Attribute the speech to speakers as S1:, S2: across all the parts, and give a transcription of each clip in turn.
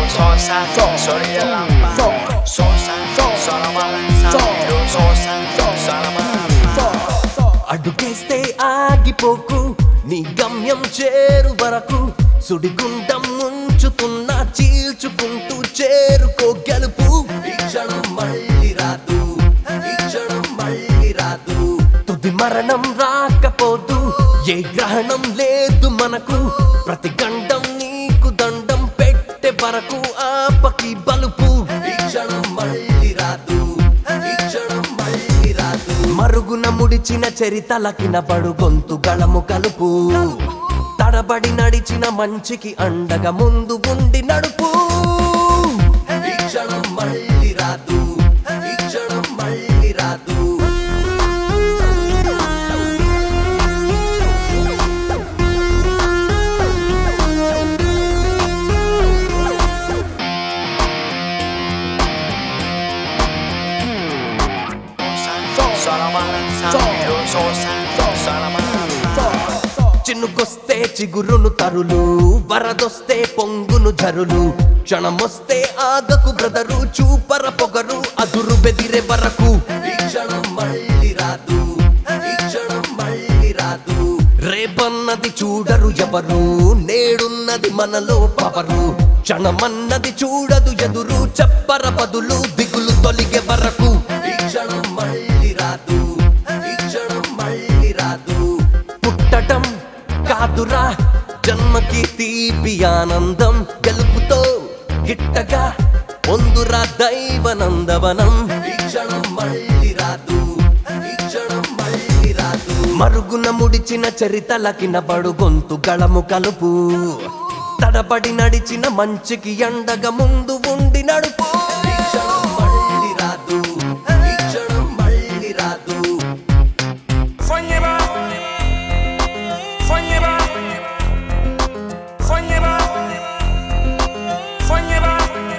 S1: sosa, soria lampa, sosa, sola balanza, sosa, sola balanza.
S2: అడుగేస్తే ఆగిపోకు నీ గమ్యం చేరు వరకు సుడిగుండం ముంచుతున్న చీల్చుకుంటూ చేరుకో గెలుపు ఈ క్షణం మళ్ళీ రాదు ఈ క్షణం మళ్ళీ రాదు తుది మరణం రాకపోదు ఏ గ్రహణం లేదు మనకు ప్రతి గండం నీకు దండం పెట్టే వరకు ఆపకి బలుపు ఈ క్షణం మళ్ళీ రాదు ఈ క్షణం మళ్ళీ రాదు మరుగున ముడిచిన చరితలకిన బడు గొంతు గళము కలుపు తడబడి నడిచిన మంచికి అండగా ముందు ఉండి నడుపు ఈ క్షణం మళ్ళీ రాదు ఈ క్షణం మళ్ళీ రాదు
S1: Sola balanza, sosa, sola balanza.
S2: చిన్నుకొస్తే చిగురును తరులు వరదొస్తే పొంగును జరులు క్షణమొస్తే ఆగకు బ్రదరు చూపర పొగరు అదురు బెదిరే వరకు ఈ క్షణం మళ్ళీ రాదు ఈ క్షణం మళ్ళీ రాదు రేపన్నది చూడరు ఎవరు నేడున్నది మనలో పవరు క్షణమన్నది చూడదు ఎదురు చెప్పర బదులు దిగులు తొలిగే వరకు ఈ క్షణం మళ్ళీ రాదు ఈ క్షణం మళ్ళీ రాదు పుట్టటం కాదురా జన్మకి తీపి ఆనందం గెలుపుతో గిట్టగా పొందురా దైవనందవనం ఈ క్షణం మళ్ళీ రాదు ఈ క్షణం మళ్ళీ రాదు మరుగున ముడిచిన చరితలకిన బడు గొంతు గళము కలుపు తడబడి నడిచిన మంచికి ఎండగా ముందు ఉండి నడుపు ఈ క్షణం మళ్ళీ రాదు ఈ క్షణం మళ్ళీ రాదు
S3: Fonieba Fonieba Fonieba Fonieba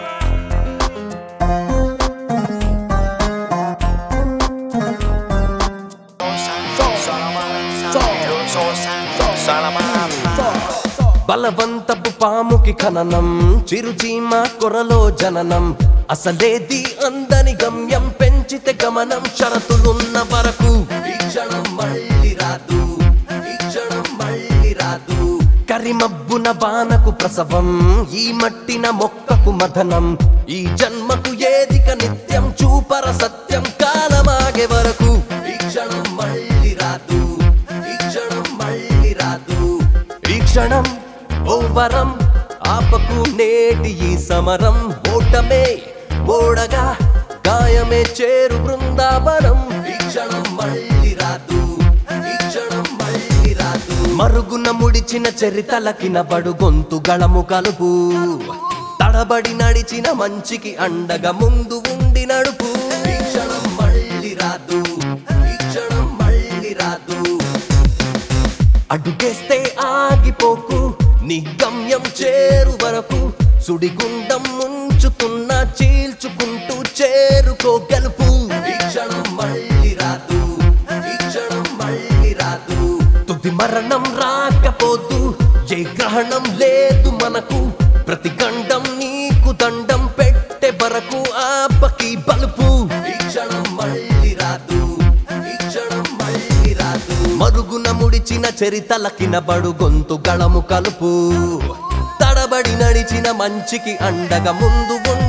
S1: Sola balanza, sosa, sola balanza.
S2: బలవంతపు పాముకి ఖననం చిరుచీమ కొరలో జననం అసలేది అందని గమ్యం పెంచితే గమనం షరతులున్న వరకు ఈ క్షణం మళ్ళీ రాదు ఈ క్షణం మళ్ళీ రాదు కరిమబ్బున వానకు ప్రసవం ఈ మట్టిన మొక్కకు మథనం ఈ జన్మకు ఏదిక నిత్యం చూపర సత్యం కాలమాగే వరకు ఈ క్షణం మళ్ళీ రాదు ఈ క్షణం మళ్ళీ రాదు ఈ క్షణం ఓ వరం ఆపకు నేటి ఈ సమరం ఓటమే ఓడగా గాయమే చేరు బృందావనం ఈ క్షణం మళ్ళీ రాదు ఈ క్షణం మళ్ళీ రాదు మరుగున ముడిచిన చరితలకిన బడు గొంతు గళము కలుపు తడబడి నడిచిన మంచికి అండగా ముందు ఉండి నడుపు ఈ క్షణం మళ్ళీ రాదు ఈ క్షణం మళ్ళీ రాదు అడుగేస్తే ఆగిపోకు నీ గమ్యం చేరు వరకు సుడిగుండం ముంచుతున్న చీల్చుకుంటూ చేరుకో గెలుపు ఈ క్షణం మళ్ళీ రాదు ఈ క్షణం మళ్ళీ రాదు తుది మరణం రాకపోదు ఏ గ్రహణం లేదు మనకు ప్రతి గండం నీకు దండం పెట్టే వరకు ఆపకి బలుపు ఈ క్షణం మళ్ళీ రాదు ఈ క్షణం మళ్ళీ రాదు మరుగున ముడిచిన చరితలకిన బడు గొంతు గళము కలుపు తడబడి నడిచిన మంచికి అండగా ముందు ఉండి